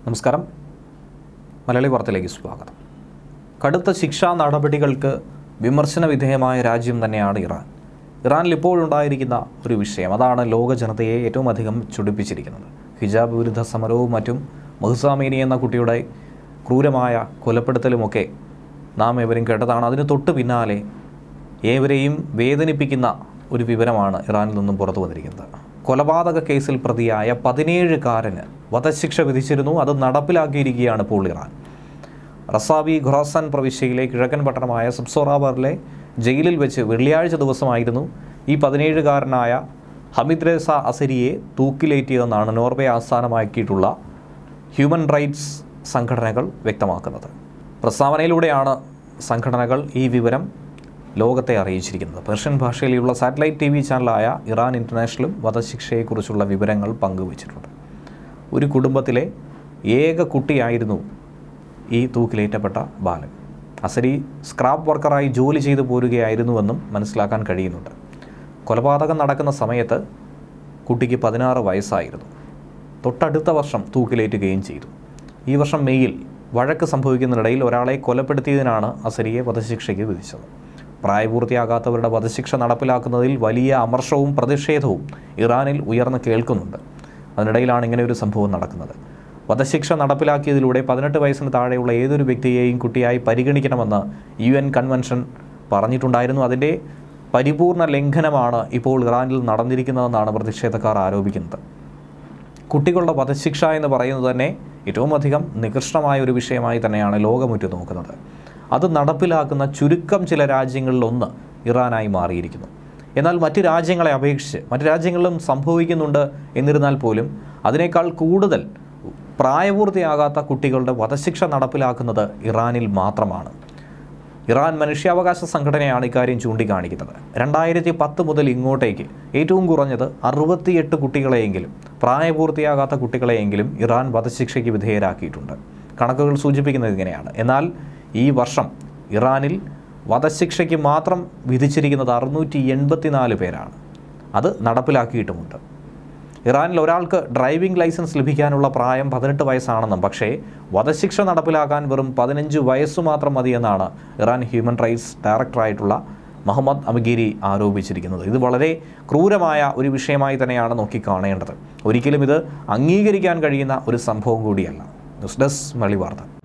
നമസ്കാരം മലയാളി വാർത്തയിലേക്ക് സ്വാഗതം കടുത്ത ശിക്ഷാ നടപടികൾക്ക് വിമർശന വിധേയമായ രാജ്യം തന്നെയാണ് ഇറാൻ ഇറാനിൽ ഇപ്പോഴുണ്ടായിരിക്കുന്ന ഒരു വിഷയം അതാണ് ലോക ജനതയെ ഏറ്റവും അധികം ചുടിപ്പിച്ചിരിക്കുന്നത് ഹിജാബ് വിരുദ്ധ സമരവും മറ്റും മഹ്സാമീനി എന്ന കുട്ടിയുടെ ക്രൂരമായ കൊലപ്പെടുത്തലുമൊക്കെ നാം ഏവരും കേട്ടതാണ് അതിന് തൊട്ട് പിന്നാലെ ഏവരെയും വേദനിപ്പിക്കുന്ന ഒരു വിവരമാണ് ഇറാനിൽ നിന്നും പുറത്തു വന്നിരിക്കുന്നത് കൊലപാതക കേസിൽ പ്രതിയായ പതിനേഴുകാരന് വധശിക്ഷ വിധിച്ചിരുന്നു അത് നടപ്പിലാക്കിയിരിക്കുകയാണ് ഇപ്പോൾ ഇറാൻ റസാബി ഖുറാസാൻ പ്രവിശ്യയിലെ കിഴക്കൻ പട്ടണമായ സബ്സോറാബറിലെ ജയിലിൽ വെച്ച് വെള്ളിയാഴ്ച ദിവസമായിരുന്നു ഈ പതിനേഴുകാരനായ ഹമിദ് റേസ അസരിയെ തൂക്കിലേറ്റിയതെന്നാണ് നോർവേ ആസ്ഥാനമാക്കിയിട്ടുള്ള ഹ്യൂമൻ റൈറ്റ്സ് സംഘടനകൾ വ്യക്തമാക്കുന്നത് പ്രസ്താവനയിലൂടെയാണ് സംഘടനകൾ ഈ വിവരം ലോകത്തെ അറിയിച്ചിരിക്കുന്നത് പേർഷ്യൻ ഭാഷയിലുള്ള സാറ്റലൈറ്റ് ടി വി ചാനലായ ഇറാൻ ഇൻ്റർനാഷണലും വധശിക്ഷയെക്കുറിച്ചുള്ള വിവരങ്ങൾ പങ്കുവച്ചിട്ടുണ്ട് ഒരു കുടുംബത്തിലെ ഏക കുട്ടിയായിരുന്നു ഈ തൂക്കിലേറ്റപ്പെട്ട ബാലൻ അസരി സ്ക്രാപ്പ് വർക്കറായി ജോലി ചെയ്തു പോരുകയായിരുന്നുവെന്നും മനസ്സിലാക്കാൻ കഴിയുന്നുണ്ട് കൊലപാതകം നടക്കുന്ന സമയത്ത് കുട്ടിക്ക് പതിനാറ് വയസ്സായിരുന്നു തൊട്ടടുത്ത വർഷം തൂക്കിലേറ്റുകയും ചെയ്തു ഈ വർഷം മെയ്യിൽ വഴക്ക് സംഭവിക്കുന്നതിനിടയിൽ ഒരാളെ കൊലപ്പെടുത്തിയതിനാണ് അസരിയെ വധശിക്ഷയ്ക്ക് വിധിച്ചത് പ്രായപൂർത്തിയാകാത്തവരുടെ വധശിക്ഷ നടപ്പിലാക്കുന്നതിൽ വലിയ അമർഷവും പ്രതിഷേധവും ഇറാനിൽ ഉയർന്നു കേൾക്കുന്നുണ്ട് അതിനിടയിലാണ് ഇങ്ങനെ ഒരു സംഭവം നടക്കുന്നത് വധശിക്ഷ നടപ്പിലാക്കിയതിലൂടെ പതിനെട്ട് വയസ്സിന് താഴെയുള്ള ഏതൊരു വ്യക്തിയെയും കുട്ടിയായി പരിഗണിക്കണമെന്ന് യു എൻ കൺവെൻഷൻ പറഞ്ഞിട്ടുണ്ടായിരുന്നു അതിൻ്റെ പരിപൂർണ ലംഘനമാണ് ഇപ്പോൾ ഇറാനിൽ നടന്നിരിക്കുന്നതെന്നാണ് പ്രതിഷേധക്കാർ ആരോപിക്കുന്നത് കുട്ടികളുടെ വധശിക്ഷ എന്ന് പറയുന്നത് തന്നെ ഏറ്റവും അധികം നികൃഷ്ടമായ ഒരു വിഷയമായി തന്നെയാണ് ലോകമുറ്റു നോക്കുന്നത് അത് നടപ്പിലാക്കുന്ന ചുരുക്കം ചില രാജ്യങ്ങളിലൊന്ന് ഇറാനായി മാറിയിരിക്കുന്നു എന്നാൽ മറ്റ് രാജ്യങ്ങളെ അപേക്ഷിച്ച് മറ്റ് രാജ്യങ്ങളിലും സംഭവിക്കുന്നുണ്ട് എന്നിരുന്നാൽ പോലും അതിനേക്കാൾ കൂടുതൽ പ്രായപൂർത്തിയാകാത്ത കുട്ടികളുടെ വധശിക്ഷ നടപ്പിലാക്കുന്നത് ഇറാനിൽ മാത്രമാണ് ഇറാൻ മനുഷ്യാവകാശ സംഘടനയാണ് ഇക്കാര്യം ചൂണ്ടിക്കാണിക്കുന്നത് രണ്ടായിരത്തി പത്ത് മുതൽ ഇങ്ങോട്ടേക്ക് ഏറ്റവും കുറഞ്ഞത് അറുപത്തിയെട്ട് കുട്ടികളെയെങ്കിലും പ്രായപൂർത്തിയാകാത്ത കുട്ടികളെയെങ്കിലും ഇറാൻ വധശിക്ഷയ്ക്ക് വിധേയരാക്കിയിട്ടുണ്ട് കണക്കുകൾ സൂചിപ്പിക്കുന്നത് ഇങ്ങനെയാണ് എന്നാൽ ഈ വർഷം ഇറാനിൽ വധശിക്ഷയ്ക്ക് മാത്രം വിധിച്ചിരിക്കുന്നത് അറുന്നൂറ്റി എൺപത്തിനാല് പേരാണ് അത് നടപ്പിലാക്കിയിട്ടുമുണ്ട് ഇറാനിൽ ഒരാൾക്ക് ഡ്രൈവിംഗ് ലൈസൻസ് ലഭിക്കാനുള്ള പ്രായം പതിനെട്ട് വയസ്സാണെന്നും പക്ഷേ വധശിക്ഷ നടപ്പിലാക്കാൻ വെറും പതിനഞ്ച് വയസ്സ് മാത്രം മതിയെന്നാണ് ഇറാൻ ഹ്യൂമൻ റൈറ്റ്സ് ഡയറക്ടറായിട്ടുള്ള മുഹമ്മദ് അമഗീരി ആരോപിച്ചിരിക്കുന്നത് ഇത് വളരെ ക്രൂരമായ ഒരു വിഷയമായി തന്നെയാണ് നോക്കിക്കാണേണ്ടത് ഒരിക്കലും ഇത് അംഗീകരിക്കാൻ കഴിയുന്ന ഒരു സംഭവം കൂടിയല്ല ന്യൂസ് ഡെസ്ക് മലി വാർത്ത